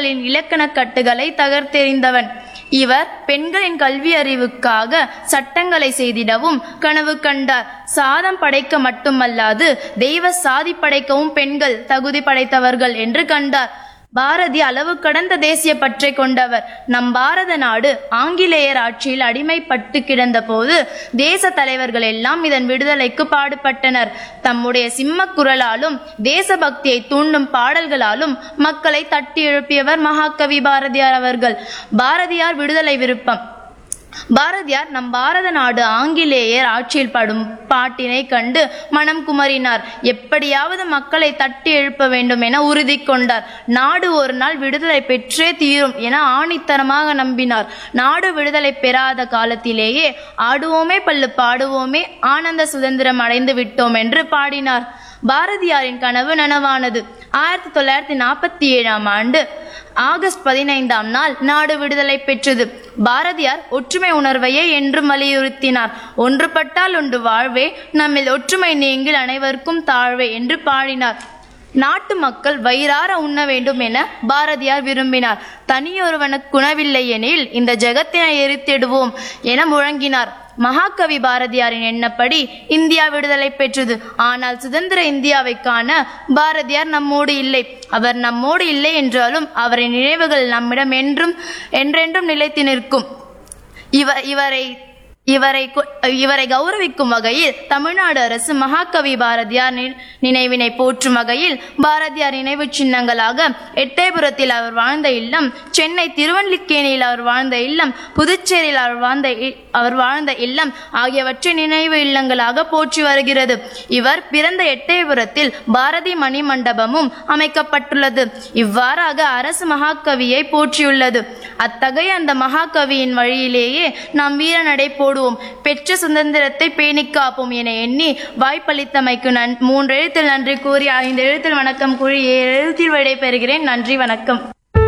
ஆண்களின் இலக்கணக் கட்டுகளை தகர்த்தெறிந்தவன் இவர் பெண்களின் கல்வி அறிவுக்காக சட்டங்களை செய்திடவும் கனவு கண்டார் சாதம் படைக்க மட்டுமல்லாது தெய்வ சாதி படைக்கவும் பெண்கள் தகுதி படைத்தவர்கள் என்று கண்டார் பாரதி அளவு கடந்த தேசிய பற்றை கொண்டவர் நம் பாரத நாடு ஆங்கிலேயர் ஆட்சியில் அடிமைப்பட்டு கிடந்த போது தேச தலைவர்கள் எல்லாம் இதன் விடுதலைக்கு பாடுபட்டனர் தம்முடைய சிம்ம குரலாலும் தேசபக்தியை தூண்டும் பாடல்களாலும் மக்களை தட்டி எழுப்பியவர் மகாகவி பாரதியார் அவர்கள் பாரதியார் விடுதலை விருப்பம் பாரதியார் நம் பாரத நாடு ஆங்கிலேயர் ஆட்சியில் படும் பாட்டினை கண்டு மனம் குமரினார் எப்படியாவது மக்களை தட்டி எழுப்ப வேண்டும் என உறுதி கொண்டார் நாடு ஒரு நாள் விடுதலை பெற்றே தீரும் என ஆணித்தரமாக நம்பினார் நாடு விடுதலை பெறாத காலத்திலேயே ஆடுவோமே பல்லு பாடுவோமே ஆனந்த சுதந்திரம் அடைந்து விட்டோம் என்று பாடினார் பாரதியாரின் கனவு நனவானது ஆயிரத்தி தொள்ளாயிரத்தி நாற்பத்தி ஏழாம் ஆண்டு ஆகஸ்ட் பதினைந்தாம் நாள் நாடு விடுதலை பெற்றது பாரதியார் ஒற்றுமை உணர்வையே என்றும் வலியுறுத்தினார் ஒன்றுபட்டால் உண்டு வாழ்வே நம்மில் ஒற்றுமை நீங்கில் அனைவருக்கும் தாழ்வே என்று பாடினார் நாட்டு மக்கள் வயிறார உண்ண வேண்டும் என பாரதியார் விரும்பினார் தனியொருவனுக்கு குணவில்லை எனில் இந்த ஜெகத்தினை எரித்திடுவோம் என முழங்கினார் மகாகவி பாரதியாரின் எண்ணப்படி இந்தியா விடுதலை பெற்றது ஆனால் சுதந்திர இந்தியாவை காண பாரதியார் நம்மோடு இல்லை அவர் நம்மோடு இல்லை என்றாலும் அவரின் நினைவுகள் நம்மிடம் என்றும் என்றென்றும் நிலைத்து நிற்கும் இவர் இவரை இவரை கு- இவரை கௌரவிக்கும் வகையில் தமிழ்நாடு அரசு மகாகவி பாரதியார் நி- நினைவினை போற்றும் வகையில் பாரதியார் நினைவு சின்னங்களாக எட்டயபுரத்தில் அவர் வாழ்ந்த இல்லம் சென்னை திருவல்லிக்கேணியில் அவர் வாழ்ந்த இல்லம் புதுச்சேரியில் அவர் வாழ்ந்த இ- அவர் வாழ்ந்த இல்லம் ஆகியவற்றை நினைவு இல்லங்களாக போற்றி வருகிறது இவர் பிறந்த எட்டயபுரத்தில் பாரதி மணி மண்டபமும் அமைக்கப்பட்டுள்ளது இவ்வாறாக அரசு மகாகவியை போற்றியுள்ளது அத்தகைய அந்த மகாகவியின் வழியிலேயே நாம் வீரநடை போடுவோம் பெற்ற சுதந்திரத்தை பேணிக் காப்போம் என எண்ணி வாய்ப்பளித்தமைக்கு நன் மூன்று எழுத்தில் நன்றி கூறி ஐந்து எழுத்தில் வணக்கம் கூறி ஏழு எழுத்தில் விடைபெறுகிறேன் நன்றி வணக்கம்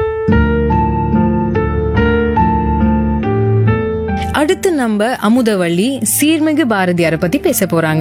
அடுத்து நம்ம அமுதவள்ளி சீர்மிகு பாரதியாரை பத்தி பேச போறாங்க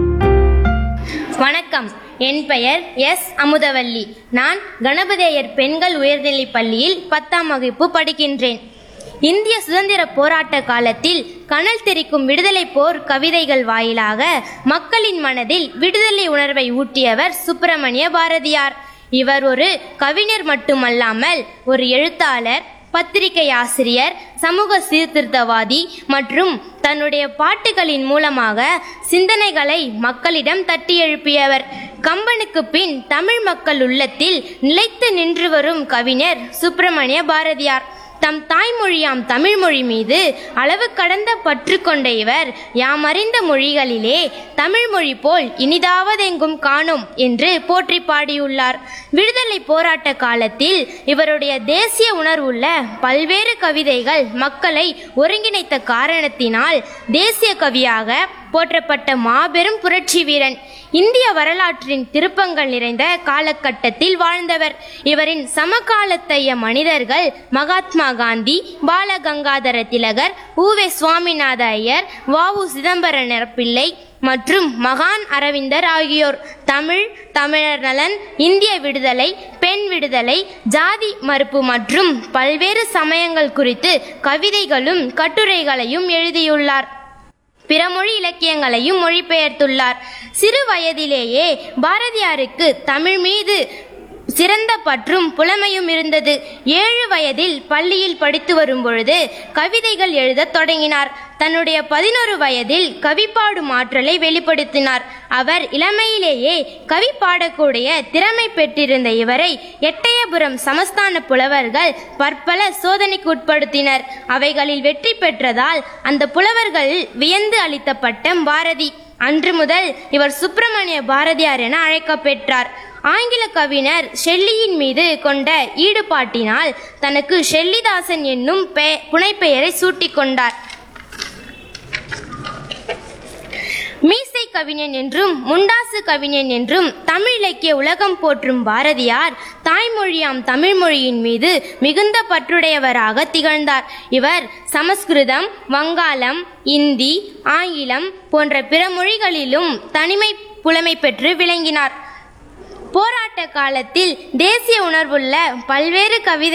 வணக்கம் என் பெயர் எஸ் அமுதவல்லி நான் கணபதேயர் பெண்கள் உயர்நிலைப் பள்ளியில் பத்தாம் வகுப்பு படிக்கின்றேன் இந்திய சுதந்திர போராட்ட காலத்தில் கனல் தெரிக்கும் விடுதலை போர் கவிதைகள் வாயிலாக மக்களின் மனதில் விடுதலை உணர்வை ஊட்டியவர் சுப்பிரமணிய பாரதியார் இவர் ஒரு கவிஞர் மட்டுமல்லாமல் ஒரு எழுத்தாளர் பத்திரிகை ஆசிரியர் சமூக சீர்திருத்தவாதி மற்றும் தன்னுடைய பாட்டுகளின் மூலமாக சிந்தனைகளை மக்களிடம் தட்டி எழுப்பியவர் கம்பனுக்கு பின் தமிழ் மக்கள் உள்ளத்தில் நிலைத்து நின்று வரும் கவிஞர் சுப்பிரமணிய பாரதியார் தம் தாய்மொழியாம் தமிழ்மொழி மீது அளவு கடந்த பற்று கொண்ட இவர் யாமறிந்த மொழிகளிலே தமிழ்மொழி போல் இனிதாவதெங்கும் காணோம் என்று போற்றி பாடியுள்ளார் விடுதலை போராட்ட காலத்தில் இவருடைய தேசிய உணர்வுள்ள பல்வேறு கவிதைகள் மக்களை ஒருங்கிணைத்த காரணத்தினால் தேசிய கவியாக போற்றப்பட்ட மாபெரும் புரட்சி வீரன் இந்திய வரலாற்றின் திருப்பங்கள் நிறைந்த காலகட்டத்தில் வாழ்ந்தவர் இவரின் சமகாலத்தைய மனிதர்கள் மகாத்மா காந்தி பாலகங்காதர திலகர் உவே சுவாமிநாத ஐயர் வாவு சிதம்பர பிள்ளை மற்றும் மகான் அரவிந்தர் ஆகியோர் தமிழ் தமிழர் நலன் இந்திய விடுதலை பெண் விடுதலை ஜாதி மறுப்பு மற்றும் பல்வேறு சமயங்கள் குறித்து கவிதைகளும் கட்டுரைகளையும் எழுதியுள்ளார் பிற மொழி இலக்கியங்களையும் மொழிபெயர்த்துள்ளார் சிறு வயதிலேயே பாரதியாருக்கு தமிழ் மீது சிறந்த பற்றும் புலமையும் இருந்தது ஏழு வயதில் பள்ளியில் படித்து வரும் பொழுது கவிதைகள் எழுதத் தொடங்கினார் தன்னுடைய பதினொரு வயதில் கவி பாடும் ஆற்றலை வெளிப்படுத்தினார் அவர் இளமையிலேயே கவி பாடக்கூடிய திறமை பெற்றிருந்த இவரை எட்டயபுரம் சமஸ்தான புலவர்கள் பற்பல சோதனைக்கு உட்படுத்தினர் அவைகளில் வெற்றி பெற்றதால் அந்த புலவர்கள் வியந்து அளித்த பட்டம் பாரதி அன்று முதல் இவர் சுப்பிரமணிய பாரதியார் என அழைக்கப்பெற்றார் ஆங்கில கவிஞர் ஷெல்லியின் மீது கொண்ட ஈடுபாட்டினால் தனக்கு ஷெல்லிதாசன் என்னும் பெ- புனைப்பெயரை சூட்டிக் கொண்டார் மீசை கவிஞன் என்றும் முண்டாசு கவிஞன் என்றும் தமிழ் இலக்கிய உலகம் போற்றும் பாரதியார் தாய்மொழியாம் தமிழ் மொழியின் மீது மிகுந்த பற்றுடையவராக திகழ்ந்தார் இவர் சமஸ்கிருதம் வங்காளம் இந்தி ஆங்கிலம் போன்ற பிற மொழிகளிலும் தனிமை புலமை பெற்று விளங்கினார் போராட்ட காலத்தில் தேசிய உணர்வுள்ள பல்வேறு கவிதை